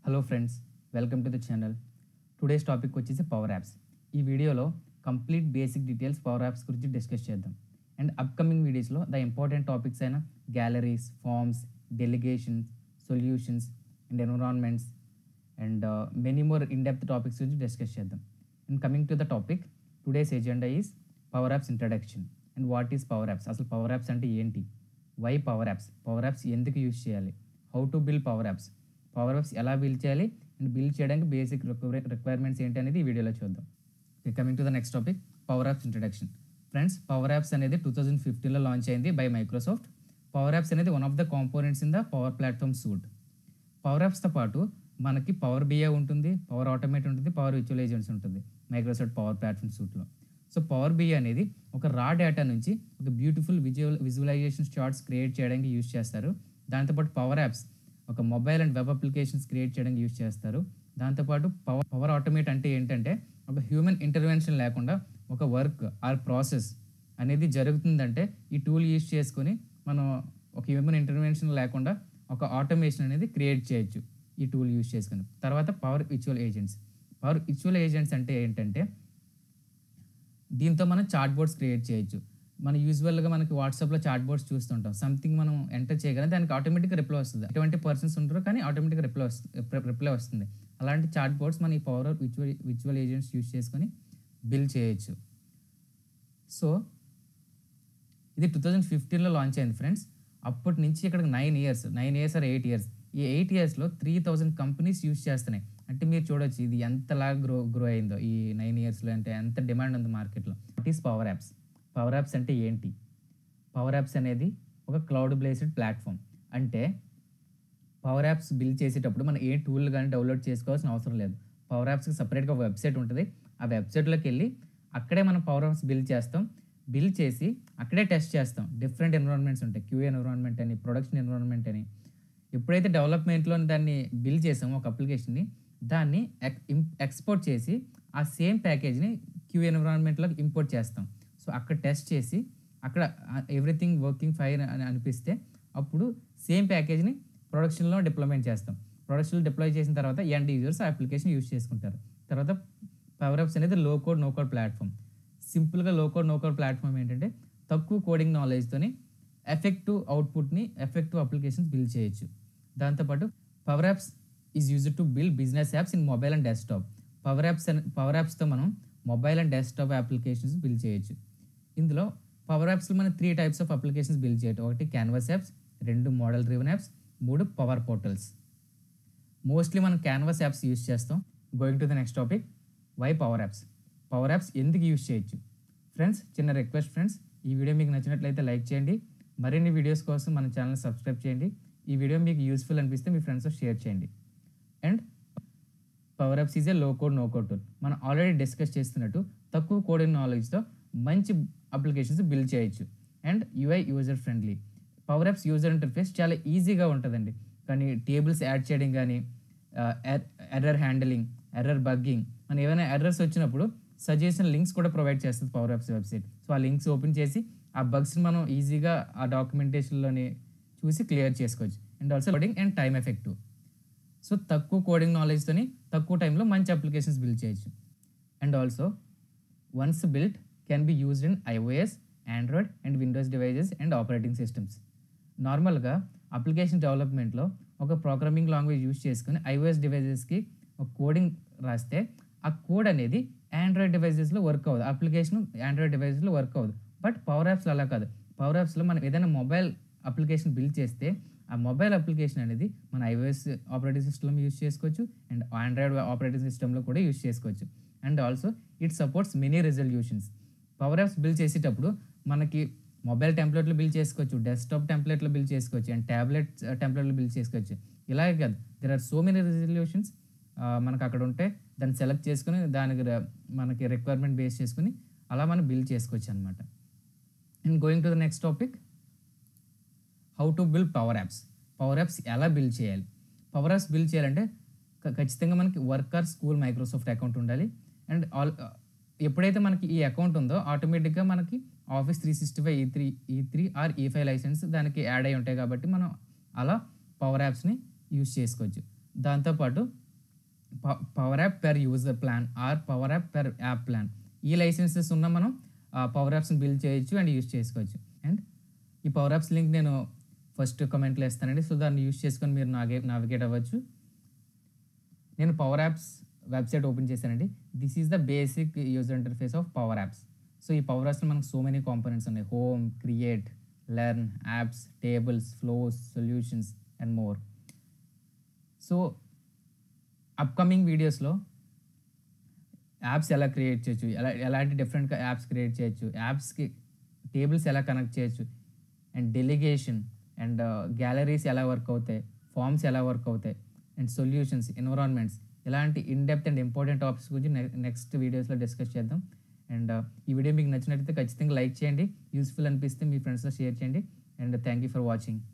hello friends welcome to the channel today's topic వచ్చేసి power apps ఈ వీడియోలో complete basic details power apps గురించి discuss చేద్దాం and upcoming వీడియోస్లో ద ఇంపార్టెంట్ టాపిక్స్ అయిన galleries forms delegations solutions and environments and many more in depth topics గురించి discuss చేద్దాం and coming to the topic today's agenda is power apps introduction and what is power apps అసలు power apps అంటే ఏంటి why power apps power apps ఎందుకు use చేయాలి how to build power apps power apps ఎలా build చేయాలి and build చేయడానికి basic requirements ఏంటి అనేది ఈ వీడియోలో చూద్దాం coming to the next topic power apps introduction friends power apps అనేది టూ థౌజండ్ ఫిఫ్టీన్లో లాంచ్ అయింది బై మైక్రోసాఫ్ట్ పవర్ యాప్స్ అనేది one of the components in the power platform suite power యాప్స్తో పాటు మనకి పవర్ బిఐ ఉంటుంది పవర్ ఆటోమేట్ ఉంటుంది power visual agents ఉంటుంది Microsoft power platform సూట్లో so power BI అనేది ఒక రా డేటా నుంచి ఒక beautiful visual visualization charts create చేయడానికి యూజ్ చేస్తారు దాంతోపాటు పవర్ యాప్స్ ఒక mobile and web applications create చేయడానికి యూజ్ చేస్తారు దాంతోపాటు పవర్ పవర్ ఆటోమేట్ అంటే ఏంటంటే ఒక హ్యూమన్ ఇంటర్వెన్షన్ లేకుండా ఒక వర్క్ ఆర్ ప్రాసెస్ అనేది జరుగుతుందంటే ఈ టూల్ యూజ్ చేసుకొని మనం ఒక హ్యూమన్ ఇంటర్వెన్షన్ లేకుండా ఒక ఆటోమేషన్ అనేది క్రియేట్ చేయొచ్చు ఈ టూల్ యూజ్ చేసుకొని తర్వాత power visual agents power visual agents అంటే ఏంటంటే దీంతో మనం చాట్ బోర్డ్స్ క్రియేట్ చేయొచ్చు మన యూజువల్గా మనకి వాట్సాప్లో చాట్ బోర్డ్స్ చూస్తుంటాం సంథింగ్ మనం ఎంటర్ చేయగానే దానికి ఆటోమేటిక్గా రిప్లై వస్తుంది ఎటువంటి పర్సన్స్ ఉంటారో కానీ ఆటోమేటిక్గా రిప్లై వస్తుంది రిప్లై వస్తుంది అలాంటి చాట్ బోర్డ్స్ మన ఈ power visual visual agents use చేసుకొని బిల్ చేయొచ్చు సో ఇది టూ థౌజండ్ ఫిఫ్టీన్లో లాంచ్ అయింది ఫ్రెండ్స్ అప్పటి నుంచి ఇక్కడికి nine years nine years or eight years eight ఎయిట్ ఇయర్స్లో త్రీ థౌజండ్ కంపెనీస్ యూజ్ చేస్తున్నాయి అంటే మీరు చూడొచ్చు ఇది ఎంతలా గ్రో గ్రో అయిందో ఈ నైన్ ఇయర్స్లో అంటే ఎంత డిమాండ్ ఉంది మార్కెట్లో what is power apps power apps అంటే ఏంటి పవర్ యాప్స్ అనేది ఒక క్లౌడ్ బేస్డ్ ప్లాట్ఫామ్ అంటే పవర్ యాప్స్ బిల్ చేసేటప్పుడు మనం ఏ టూల్ కానీ డౌన్లోడ్ చేసుకోవాల్సిన అవసరం లేదు పవర్ యాప్స్కి సపరేట్గా వెబ్సైట్ ఉంటుంది ఆ వెబ్సైట్లోకి వెళ్ళి అక్కడే మనం పవర్ యాప్స్ బిల్ చేస్తాం బిల్ చేసి అక్కడే టెస్ట్ చేస్తాం డిఫరెంట్ ఎన్విరాన్మెంట్స్ ఉంటాయి క్యూ ఎన్విరాన్మెంట్ అని ప్రొడక్షన్ ఎన్విరాన్మెంట్ అని ఎప్పుడైతే డెవలప్మెంట్లో దాన్ని బిల్ చేసామో ఒక అప్లికేషన్ని దాన్ని ఎక్స్పోర్ట్ చేసి ఆ సేమ్ ప్యాకేజ్ని క్యూ ఎన్విరాన్మెంట్లోకి ఇంపోర్ట్ చేస్తాం సో అక్కడ టెస్ట్ చేసి అక్కడ ఎవ్రీథింగ్ వర్కింగ్ ఫైర్ అని అనిపిస్తే అప్పుడు సేమ్ ప్యాకేజ్ని ప్రొడక్షన్లో డిప్లాయ్మెంట్ చేస్తాం ప్రొడక్షన్లో డిప్లాయ్ చేసిన తర్వాత ఎండ్ యూజర్స్ ఆ అప్లికేషన్ యూజ్ చేసుకుంటారు తర్వాత పవర్ అప్స్ అనేది లో కోడ్ నో కోడ్ ప్లాట్ఫామ్ సింపుల్గా లో కోడ్ నో కోడ్ ప్లాట్ఫామ్ ఏంటంటే తక్కువ కోడింగ్ నాలెడ్జ్తోని ఎఫెక్టివ్ అవుట్పుట్ని ఎఫెక్టివ్ అప్లికేషన్స్ బిల్డ్ చేయొచ్చు దాంతోపాటు power apps is use to build business apps in mobile and desktop power apps power యాప్స్తో మనం mobile and desktop applications build చేయొచ్చు ఇందులో పవర్ యాప్స్లో మనం three types of applications build చేయటం ఒకటి క్యాన్వాస్ యాప్స్ రెండు మోడల్ డ్రివెన్ యాప్స్ మూడు పవర్ పోర్టల్స్ మోస్ట్లీ మనం క్యాన్వాస్ యాప్స్ యూస్ చేస్తాం going to the next topic why power apps power apps ఎందుకు యూస్ చేయొచ్చు ఫ్రెండ్స్ చిన్న రిక్వెస్ట్ ఫ్రెండ్స్ ఈ వీడియో మీకు నచ్చినట్లయితే లైక్ చేయండి మరిన్ని వీడియోస్ కోసం మన ఛానల్ సబ్స్క్రైబ్ చేయండి ఈ వీడియో మీకు యూస్ఫుల్ అనిపిస్తే మీ ఫ్రెండ్స్తో షేర్ చేయండి and power apps is a low code no code tool మనం ఆల్రెడీ డిస్కస్ చేస్తున్నట్టు తక్కువ కోడింగ్ నాలెడ్జ్తో మంచి అప్లికేషన్స్ బిల్డ్ చేయొచ్చు and UI user friendly power apps user interface చాలా ఈజీగా ఉంటుందండి కానీ టేబుల్స్ యాడ్ చేయడం కానీ ఎర్రర్ హ్యాండిలింగ్ ఎర్రర్ బగ్గింగ్ మన ఏమైనా ఎర్రర్స్ వచ్చినప్పుడు సజెషన్ లింక్స్ కూడా ప్రొవైడ్ చేస్తుంది పవర్ యాప్స్ వెబ్సైట్ సో ఆ లింక్స్ ఓపెన్ చేసి ఆ బగ్స్ని మనం ఈజీగా ఆ డాక్యుమెంటేషన్లోని చూసి క్లియర్ చేసుకోవచ్చు and also coding and time effective so తక్కువ కోడింగ్ నాలెడ్జ్తోని తక్కువ టైంలో మంచి అప్లికేషన్స్ బిల్డ్ చేయొచ్చు and also once build can be used in iOS Android and Windows devices and operating systems నార్మల్గా అప్లికేషన్ డెవలప్మెంట్లో ఒక ప్రోగ్రామింగ్ లాంగ్వేజ్ యూజ్ చేసుకుని ఐఓఎస్ డివైజెస్కి ఒక కోడింగ్ రాస్తే ఆ కోడ్ అనేది ఆండ్రాయిడ్ డివైజెస్లో వర్క్ అవ్వదు అప్లికేషన్ ఆండ్రాయిడ్ డివైజెస్లో వర్క్ అవ్వదు బట్ పవర్ యాప్స్లో అలా కాదు పవర్ యాప్స్లో మనం ఏదైనా మొబైల్ అప్లికేషన్ బిల్డ్ చేస్తే ఆ మొబైల్ అప్లికేషన్ అనేది మన ఐఓఎస్ ఆపరేటింగ్ సిస్టమ్ యూస్ చేసుకోవచ్చు అండ్ ఆండ్రాయిడ్ ఆపరేటింగ్ సిస్టంలో కూడా యూస్ చేసుకోవచ్చు and also it supports many resolutions power apps build చేసేటప్పుడు మనకి మొబైల్ టెంప్లెట్లు బిల్డ్ చేసుకోవచ్చు డెస్క్టాప్ టెంప్లెట్లు బిల్డ్ చేసుకోవచ్చు అండ్ ట్యాబ్లెట్ టెంప్లెట్లు బిల్డ్ చేసుకోవచ్చు ఇలాగే కాదు there are so many resolutions మనకు అక్కడ ఉంటే దాన్ని సెలెక్ట్ చేసుకుని దానికి ర- మనకి రిక్వైర్మెంట్ బేస్ చేసుకుని అలా మనం బిల్డ్ చేసుకోవచ్చు అనమాట and going to the next topic how to build power apps power apps ఎలా బిల్డ్ చేయాలి పవర్ యాప్స్ బిల్డ్ చేయాలంటే క- ఖచ్చితంగా మనకి వర్కర్ స్కూల్ మైక్రోసాఫ్ట్ అకౌంట్ ఉండాలి అండ్ ఆల్ ఎప్పుడైతే మనకి ఈ అకౌంట్ ఉందో ఆటోమేటిక్గా మనకి Office three sixty five E three E three or E five license దానికి యాడ్ అయి ఉంటాయి కాబట్టి మనం అలా పవర్ యాప్స్ని యూస్ చేసుకోవచ్చు దాంతోపాటు power app per user plan or power app per app plan ఈ లైసెన్సెస్ ఉన్న మనం పవర్ యాప్స్ని బిల్డ్ చేయొచ్చు అండ్ యూజ్ చేసుకోవచ్చు అండ్ ఈ పవర్ యాప్స్ లింక్ నేను ఫస్ట్ కమెంట్లో ఇస్తానండి సో దాన్ని యూజ్ చేసుకొని మీరు నాగే నావిగేట్ అవ్వచ్చు నేను పవర్ యాప్స్ వెబ్సైట్ ఓపెన్ చేశానండి this is the basic user interface of power apps so ఈ పవర్ యాప్స్లో మనకు సో మెనీ కాంపోనెంట్స్ ఉన్నాయి home create learn apps tables flows solutions and more so upcoming వీడియోస్లో యాప్స్ ఎలా create చేయొచ్చు ఎలా ఎలాంటి డిఫరెంట్ యాప్స్ క్రియేట్ చేయొచ్చు యాప్స్కి టేబుల్స్ ఎలా కనెక్ట్ చేయొచ్చు అండ్ డెలిగేషన్ అండ్ గ్యాలరీస్ ఎలా వర్క్ అవుతాయి ఫామ్స్ ఎలా వర్క్ అవుతాయి అండ్ సొల్యూషన్స్ ఎన్విరాన్మెంట్స్ ఇలాంటి in depth and important topics గురించి నెక్స్ట్ వీడియోస్లో డిస్కస్ చేద్దాం అండ్ ఈ వీడియో మీకు నచ్చినట్లయితే ఖచ్చితంగా లైక్ చేయండి యూస్ఫుల్ అనిపిస్తే మీ ఫ్రెండ్స్లో షేర్ చేయండి and thank you for watching